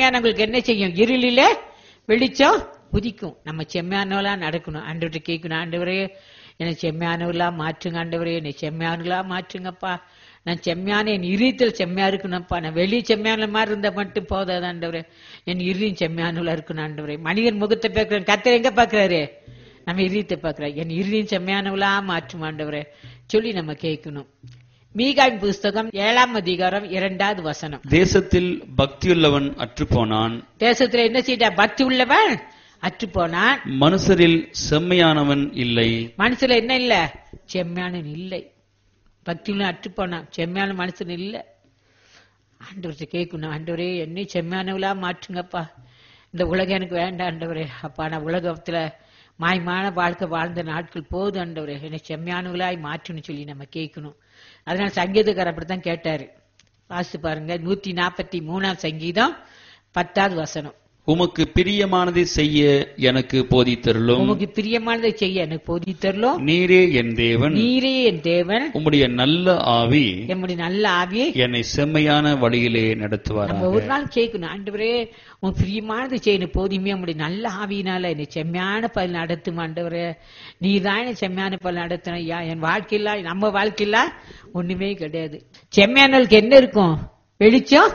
செம்மையானவங்களுக்கு என்ன செய்யும் இருளிலே வெளிச்சம் உதிக்கும் நம்ம செம்மையானவளா நடக்கணும் ஆண்டவர்கிட்ட கேட்கணும் ஆண்டவரே என்னை செம்மையானவர்களா மாற்றுங்க ஆண்டவரே என்னை செம்மையானவர்களா மாற்றுங்கப்பா நான் செம்மையான என் இறுதியில் செம்மையா இருக்கணும்ப்பா நான் வெளியே செம்மையான மாதிரி இருந்தா மட்டும் போதாது ஆண்டவரே என் இறுதியும் செம்மையானவளா இருக்கணும் ஆண்டவரே மனிதன் முகத்தை பார்க்கிறேன் கத்தர் எங்க பாக்குறாரு நம்ம இறுதியத்தை பார்க்கிறோம் என் இறுதியும் செம்மையானவளா மாற்றும் ஆண்டவரே சொல்லி நம்ம கேட்கணும் மீகாவின் புஸ்தகம் ஏழாம் அதிகாரம் இரண்டாவது வசனம் தேசத்தில் பக்தியுள்ளவன் அற்றுப்போனான் தேசத்துல என்ன செய்ய பக்தி உள்ளவன் அற்று போனான் மனுஷரில் செம்மையானவன் இல்லை மனசுல என்ன இல்ல செம்மையானவன் இல்லை பக்தி உள்ள அற்று போனான் செம்மையான மனுஷன் இல்ல ஆண்டவர்கிட்ட கேட்கணும் ஆண்டவரே என்னை செம்மையானவளா மாற்றுங்கப்பா இந்த உலகம் எனக்கு வேண்டாம் ஆண்டவரே அப்பா நான் உலகத்துல மாயமான வாழ்க்கை வாழ்ந்த நாட்கள் போதும் ஆண்டவரே என்னை செம்மையானவளாய் மாற்றுன்னு சொல்லி நம்ம கேட்கணும் அதனால சங்கீதக்காரர் அப்படித்தான் கேட்டாரு வாசித்து பாருங்க நூத்தி நாற்பத்தி மூணாம் சங்கீதம் பத்தாவது வசனம் உமக்கு பிரியமானதை செய்ய எனக்கு போதித்தருளும் உமக்கு பிரியமானதை செய்ய எனக்கு போதித்தரலும் நீரே என் தேவன் நீரே என் தேவன் உம்முடைய நல்ல ஆவி நம்முடைய நல்ல ஆவியை என்னை செம்மையான வழியிலே நம்ம நடத்துவாராக ஒரு நாள் கேட்கணும் ஆண்டவரே உன் பிரியமானது செய்யணும் போதுமே நம்முடைய நல்ல ஆவியினால என்னை செம்மையான பல் நடத்தும் ஆண்டவரே நீ தான் என்னை செம்மையான பல் நடத்தணும் ஐயா என் வாழ்க்கையில நம்ம வாழ்க்கையில ஒண்ணுமே கிடையாது செம்மையானவளுக்கு என்ன இருக்கும் வெளிச்சம்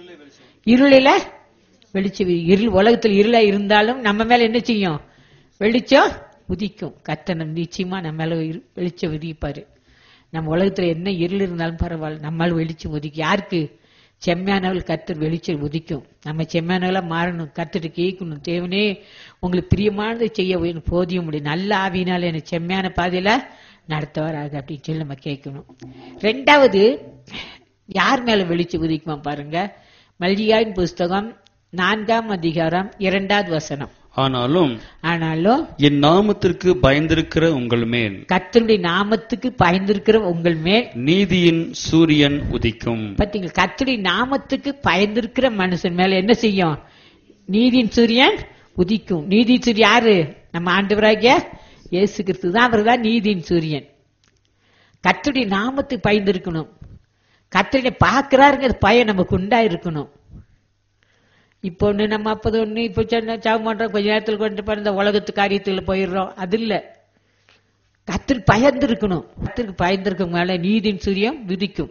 இருளில வெளிச்சம் இருள் உலகத்தில் இருளா இருந்தாலும் நம்ம மேல என்ன செய்யும் வெளிச்சம் உதிக்கும் கத்தனம் நிச்சயமா நம்ம மேல இரு- வெளிச்சம் உதிப்பாரு நம்ம உலகத்துல என்ன இருள் இருந்தாலும் பரவாயில்ல நம்மால் வெளிச்சம் உதிக்கும் யாருக்கு செம்மையானவள் கத்தர் வெளிச்சம் உதிக்கும் நம்ம செம்மையானவளா மாறணும் கத்துட்டு கேட்கணும் தேவனே உங்களுக்கு பிரியமானதை செய்ய வேணும் போதிய முடியும் நல்ல ஆவியினால எனக்கு செம்மையான பாதையில நடத்துவாராக அப்படின்னு சொல்லி நம்ம கேட்கணும் ரெண்டாவது யார் மேல வெளிச்சம் உதிக்குமா பாருங்க மல்லிகாவின் புஸ்தகம் நான்காம் அதிகாரம் இரண்டாவது வசனம் ஆனாலும் ஆனாலும் என் நாமத்திற்கு பயந்திருக்கிற உங்கள் மேல் கர்த்தருடைய நாமத்துக்கு பயந்திருக்கிற உங்கள் மேல் நீதியின் சூரியன் உதிக்கும் பாத்தீங்க கர்த்தருடைய நாமத்துக்கு பயந்திருக்கிற மனுஷன் மேல என்ன செய்யும் நீதியின் சூரியன் உதிக்கும் நீதி சூரியன் யாரு நம்ம ஆண்டவராகிய இயேசு கிறிஸ்து தான் அவர் தான் நீதியின் சூரியன் கர்த்தருடைய நாமத்துக்கு பயந்திருக்கணும் கர்த்தருடைய பார்க்கிறாருங்கிற பயம் நமக்கு உண்டா இருக்கணும் இப்போ ஒண்ணு நம்ம அப்பது ஒண்ணு இப்போ சொன்ன சாவு பண்றோம் கொஞ்ச நேரத்தில் கொண்டு போய் இந்த உலகத்து காரியத்துல போயிடுறோம் அது இல்ல கத்திற்கு பயந்து இருக்கணும் கத்திற்கு பயந்திருக்க மேல நீதியின் சூரியம் விதிக்கும்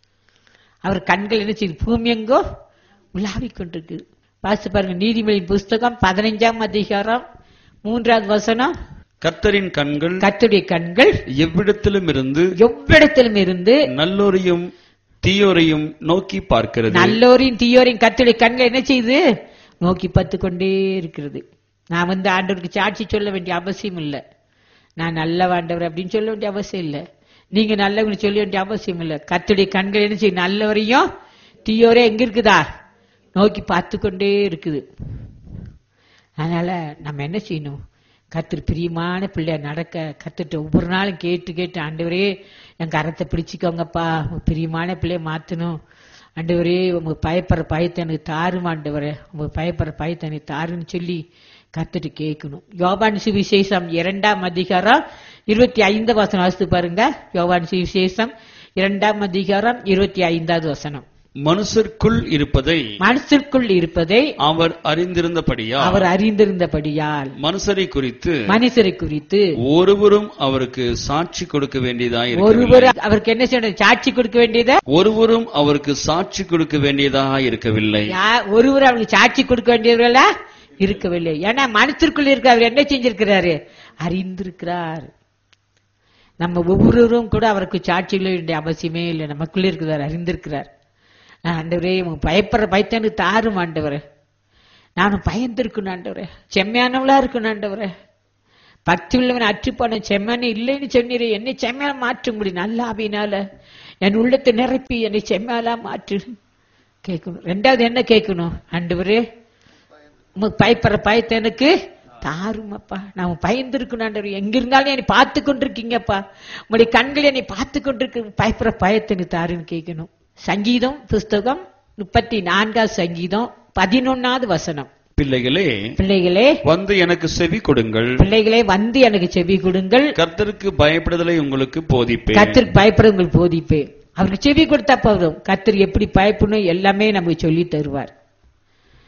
அவர் கண்கள் என்ன செய்யுது பூமி எங்கோ உலாவிக் கொண்டிருக்கு வாசித்து பாருங்க நீதிமொழியின் புஸ்தகம் பதினைஞ்சாம் அதிகாரம் மூன்றாவது வசனம் கர்த்தரின் கண்கள் கத்துடைய கண்கள் எவ்விடத்திலும் இருந்து எவ்விடத்திலும் இருந்து நல்லோரையும் தீயோரையும் நோக்கி பார்க்கிறது நல்லோரின் தீயோரின் கத்துடைய கண்கள் என்ன செய்யுது நோக்கி பார்த்து கொண்டே இருக்கிறது நான் வந்து ஆண்டவருக்கு சாட்சி சொல்ல வேண்டிய அவசியம் இல்லை நான் நல்ல ஆண்டவர் அப்படின்னு சொல்ல வேண்டிய அவசியம் இல்லை நீங்க நல்லவங்க சொல்ல வேண்டிய அவசியம் இல்லை கத்துடைய கண்கள் என்ன செய்யும் நல்லவரையும் தீயோரே எங்க இருக்குதா நோக்கி பார்த்து கொண்டே இருக்குது அதனால நம்ம என்ன செய்யணும் கர்த்தர் பிரியமான பிள்ளையா நடக்க கத்துட்டு ஒவ்வொரு நாளும் கேட்டு கேட்டு ஆண்டவரே என் கரத்தை பிடிச்சிக்கோங்கப்பா உங்க பிரியமான பிள்ளைய மாத்தணும் ஆண்டவரே உங்க பயப்படுற பயத்தை எனக்கு தாரும் ஆண்டவரே உங்க பயப்படுற பயத்தை எனக்கு தாருன்னு சொல்லி கத்துட்டு கேட்கணும் யோபான் சுவிசேஷம் இரண்டாம் அதிகாரம் இருபத்தி ஐந்து வசனம் வாசித்து பாருங்க யோபான் சுவிசேஷம் இரண்டாம் அதிகாரம் இருபத்தி ஐந்தாவது வசனம் மனுஷருக்குள் இருப்பதை மனசிற்குள் இருப்பதை அவர் அறிந்திருந்தபடியா அவர் அறிந்திருந்தபடியால் மனுஷரை குறித்து மனுஷரை குறித்து ஒருவரும் அவருக்கு சாட்சி கொடுக்க வேண்டியதாய் ஒருவர் அவருக்கு என்ன செய்யணும் சாட்சி கொடுக்க வேண்டியத ஒருவரும் அவருக்கு சாட்சி கொடுக்க வேண்டியதாக இருக்கவில்லை யா- ஒருவர் அவருக்கு சாட்சி கொடுக்க வேண்டியவர்களா இருக்கவில்லை ஏன்னா மனத்திற்குள் இருக்க அவர் என்ன செஞ்சிருக்கிறாரு அறிந்திருக்கிறார் நம்ம ஒவ்வொருவரும் கூட அவருக்கு சாட்சி சொல்ல வேண்டிய அவசியமே இல்லை நமக்குள்ள இருக்கிறார் அறிந்திருக்கிறார் நான் ஆண்டவரே உங்க பயப்படுற பயத்தனு தாரும் ஆண்டவரே நானும் பயந்திருக்கணும் ஆண்டவரே செம்மையானவளா இருக்கணும் ஆண்டவரே பக்தி உள்ளவன் அற்றுப்போன செம்மனு இல்லைன்னு சொன்னீரே என்னை செம்மையால மாற்ற முடியும் நல்ல ஆவியினால என் உள்ளத்தை நிரப்பி என்னை செம்மையாலா மாற்று கேட்கணும் ரெண்டாவது என்ன கேட்கணும் ஆண்டவரே உமக்கு பயப்படுற பயத்தை எனக்கு தாருமப்பா நான் பயந்துருக்கணும் ஆண்டவர் எங்க இருந்தாலும் என்னை பார்த்து கொண்டிருக்கீங்கப்பா உங்களுடைய கண்கள் என்னை பார்த்து கொண்டிருக்கு பயப்படுற பயத்தை எனக்கு தாருன்னு கேட்கணும் சங்கீதம் புஸ்தகம் முப்பத்தி நான்காவது சங்கீதம் பதினொன்னாவது வசனம் பிள்ளைகளே பிள்ளைகளே வந்து எனக்கு செவி கொடுங்கள் பிள்ளைகளே வந்து எனக்கு செவி கொடுங்கள் கர்த்தருக்கு பயப்படுதலை உங்களுக்கு போதிப்பேன் கத்திற்கு பயப்பட உங்களுக்கு போதிப்பேன் அவருக்கு செவி கொடுத்தா போதும் கத்தர் எப்படி பயப்படணும் எல்லாமே நமக்கு சொல்லி தருவார்